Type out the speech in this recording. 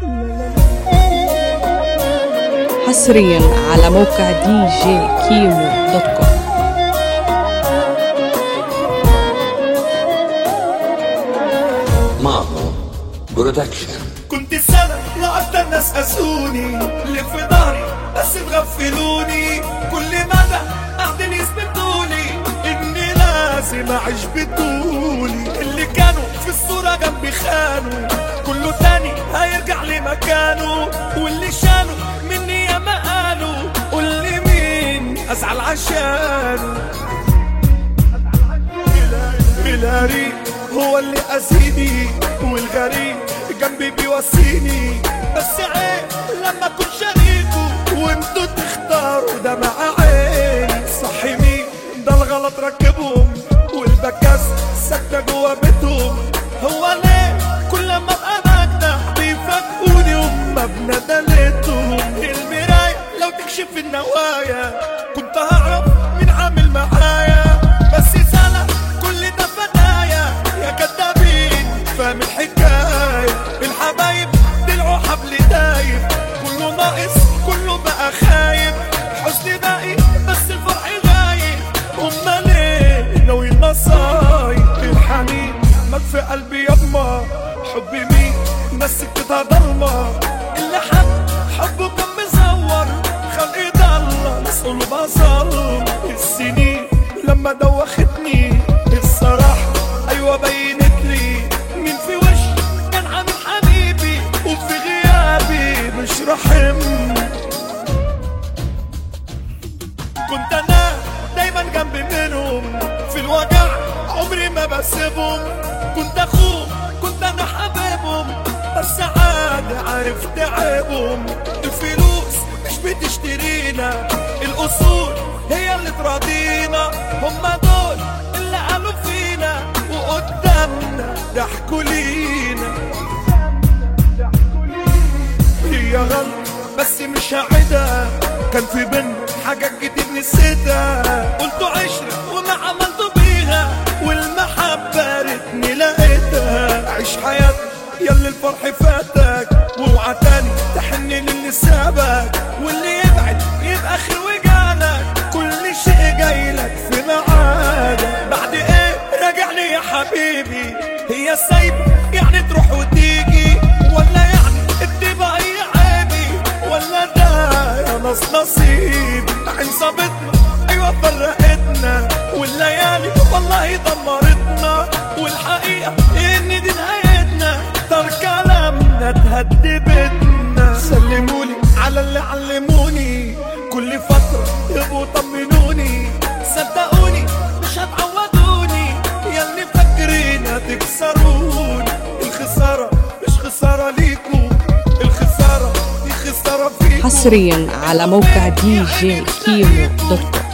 حصريا على موقع دي جي كيمو دوت كوم مامو برودكشن كنت سنة لأكتر ناس قاسوني اللي في ظهري بس مغفلوني كل مدى قاعدين يثبتولي إني لازم أعيش بطولي اللي كانوا في الصورة جنبي خانوا كله تاني هيرجع لمكانه واللي شالوا مني ياما قالوا قول لي مين أزعل عشانه الغريب هو اللي قاسيني والغريب جنبي بيواسيني بس عيب لما اكون شريكه وانتوا تختاروا ده مع عيني صح مين ده الغلط ركبهم والبكاس ساكنه جوا بيتهم هو ليه كل ما ابقى نجدة بيفاجئوني هم بندلتهم المراية لو تكشف النوايا كنت هعرف مين عامل معايا بس سنة كل ده فدايا يا كدابين فاهم الحكاية الحبايب طلعوا حبل دايب كله ناقص كله بقى خايب حزني باقي بس الفرح غايب هما ليه ناوي المصايب الحنين مات في قلبي يما حبي مين ناس سكتها ضلمة اللي حب حبه كان مزور خلقي ضل ناس قلوبها ظلم السنين لما دوختني الصراحة أيوة بينت لي مين في وش كان عامل حبيبي وفي غيابي مش رحمني كنت انا دايما جنبي منهم في الوجع عمري ما بسيبهم كنت اخوه كنت انا حبيبهم بس عادي عرفت عيبهم الفلوس مش بتشترينا الاصول هي اللي تراضينا هما دول اللي قالوا فينا وقدامنا ضحكوا لينا هي غلط بس مش هعيدها كان في بينا حاجات كتير نسيتها قلتوا عشرة وما عملتوا بيها والمحبة ريتني لقيتها عيش حياتك ياللي الفرح فاتك واوعى تاني تحن للي سابك واللي يبعد يبقى خير وجالك كل شيء جايلك في ميعادك بعد ايه راجع لي يا حبيبي هي سايبة يعني تروح وتيجي ولا يعني الدبا هي عيبي ولا ده يا ناس نصيب عين صابتنا ايوه فرقتنا والليالي والله دمرتنا والحقيقة ان دي نهايتنا طار كلامنا تهدي بيتنا سلمولي على اللي علموني كل فترة يبقوا طمنوني صدقوني مش هتعوضوني ياللي فاكرين هتكسروني الخسارة مش خسارة ليكم الخسارة دي خسارة فيكم حصريا على موقع دي جي كيمو دوت كوم